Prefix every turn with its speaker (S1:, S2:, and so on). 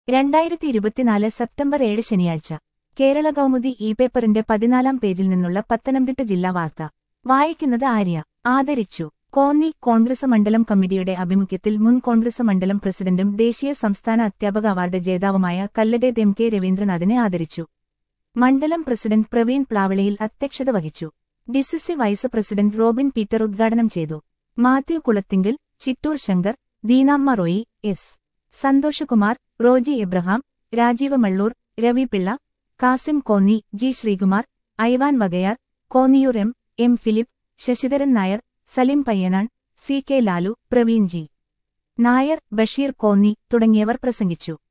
S1: രണ്ടായിരത്തി ഇരുപത്തിനാല് സെപ്റ്റംബർ ഏഴ് ശനിയാഴ്ച കേരള കൗമുദി ഇ പേപ്പറിന്റെ പതിനാലാം പേജിൽ നിന്നുള്ള പത്തനംതിട്ട ജില്ലാ വാർത്ത വായിക്കുന്നത് ആര്യ ആദരിച്ചു കോന്നി കോൺഗ്രസ് മണ്ഡലം കമ്മിറ്റിയുടെ ആഭിമുഖ്യത്തിൽ മുൻ കോൺഗ്രസ് മണ്ഡലം പ്രസിഡന്റും ദേശീയ സംസ്ഥാന അധ്യാപക അവാർഡ് ജേതാവുമായ കല്ലടേത് എം കെ രവീന്ദ്രനാഥിനെ ആദരിച്ചു മണ്ഡലം പ്രസിഡന്റ് പ്രവീൺ പ്ലാവളിയിൽ അധ്യക്ഷത വഹിച്ചു DCC vice president Robin Peter ഉദ്ഘാടനം ചെയ്തു Mathew Kulathinkal Chittoor Shankar Deenamma Roy S Santhoshkumar Roji Abraham Rajeev Mallur Ravi Pillai Kasim Konni G Sreekumar Ivan Vakayar Konniyoor M M Philip Sasidharan Nair Salim Payyanan C K Lalu Praveen G Nair Basheer Konni തുടങ്ങിയവർ പ്രസംഗിച്ചു